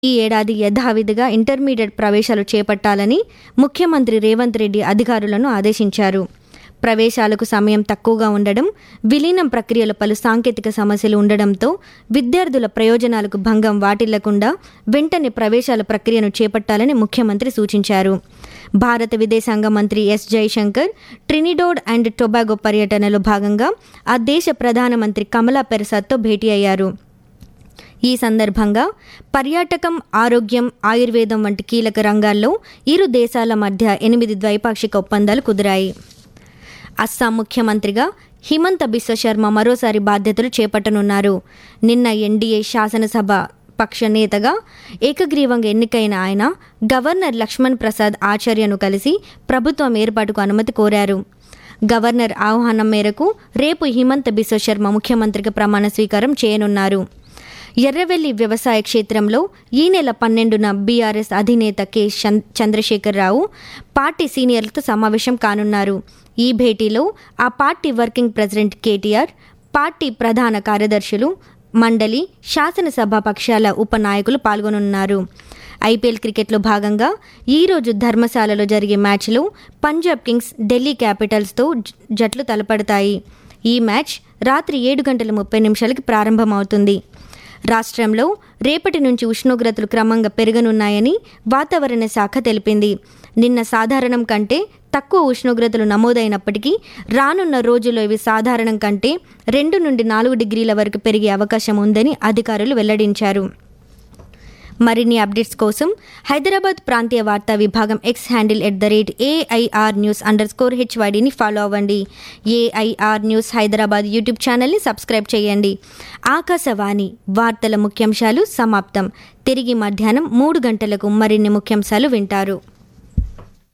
ఈ ఏడాది యథావిధిగా ఇంటర్మీడియట్ ప్రవేశాలు చేపట్టాలని ముఖ్యమంత్రి రేవంత్ రెడ్డి అధికారులను ఆదేశించారు ప్రవేశాలకు సమయం తక్కువగా ఉండడం విలీనం ప్రక్రియలో పలు సాంకేతిక సమస్యలు ఉండడంతో విద్యార్థుల ప్రయోజనాలకు భంగం వాటిల్లకుండా వెంటనే ప్రవేశాల ప్రక్రియను చేపట్టాలని ముఖ్యమంత్రి సూచించారు భారత విదేశాంగ మంత్రి S Jaishankar Trinidad and Tobago పర్యటనలో భాగంగా ఆ దేశ ప్రధానమంత్రి కమలా పెరసాద్తో భేటీ అయ్యారు ఈ సందర్భంగా పర్యాటకం ఆరోగ్యం ఆయుర్వేదం వంటి కీలక రంగాల్లో ఇరు దేశాల మధ్య ఎనిమిది ద్వైపాక్షిక ఒప్పందాలు కుదిరాయి అస్సాం ముఖ్యమంత్రిగా హిమంత బిశ్వ శర్మ మరోసారి బాధ్యతలు చేపట్టనున్నారు నిన్న ఎన్డీఏ శాసనసభ పక్ష నేతగా ఏకగ్రీవంగా ఎన్నికైన ఆయన గవర్నర్ లక్ష్మణ్ ప్రసాద్ ఆచార్యను కలిసి ప్రభుత్వం ఏర్పాటుకు అనుమతి కోరారు గవర్నర్ ఆహ్వానం మేరకు రేపు హిమంత బిశ్వ శర్మ ముఖ్యమంత్రిగా ప్రమాణ స్వీకారం చేయనున్నారు ఎర్రవెల్లి వ్యవసాయ క్షేత్రంలో ఈ నెల పన్నెండున బీఆర్ఎస్ అధినేత కె చంద్- చంద్రశేఖరరావు పార్టీ సీనియర్లతో సమావేశం కానున్నారు ఈ భేటీలో ఆ party working president KTR party ప్రధాన కార్యదర్శులు మండలి శాసనసభ పక్షాల ఉపనాయకులు పాల్గొనున్నారు ఐపీఎల్ క్రికెట్లో భాగంగా ఈరోజు ధర్మశాలలో జరిగే మ్యాచ్లో పంజాబ్ కింగ్స్ ఢిల్లీ క్యాపిటల్స్తో జ- జట్లు తలపడతాయి ఈ మ్యాచ్ రాత్రి ఏడు గంటల ముప్పై నిమిషాలకి ప్రారంభమవుతుంది రాష్ట్రంలో రేపటి నుంచి ఉష్ణోగ్రతలు క్రమంగా పెరగనున్నాయని వాతావరణ శాఖ తెలిపింది నిన్న సాధారణం కంటే తక్కువ ఉష్ణోగ్రతలు నమోదైనప్పటికీ రానున్న రోజుల్లో ఇవి సాధారణం కంటే రెండు నుండి నాలుగు డిగ్రీల వరకు పెరిగే అవకాశం ఉందని అధికారులు వెల్లడించారు మరిన్ని అప్డేట్స్ కోసం హైదరాబాద్ ప్రాంతీయ వార్తా విభాగం X handle at the rate AIR news under score హెచ్వైడిని ఫాలో అవ్వండి ఏఐఆర్ న్యూస్ హైదరాబాద్ యూట్యూబ్ ఛానల్ని సబ్స్క్రైబ్ చేయండి ఆకాశవాణి వార్తల ముఖ్యాంశాలు సమాప్తం తిరిగి మధ్యాహ్నం మూడు గంటలకు మరిన్ని ముఖ్యాంశాలు వింటారు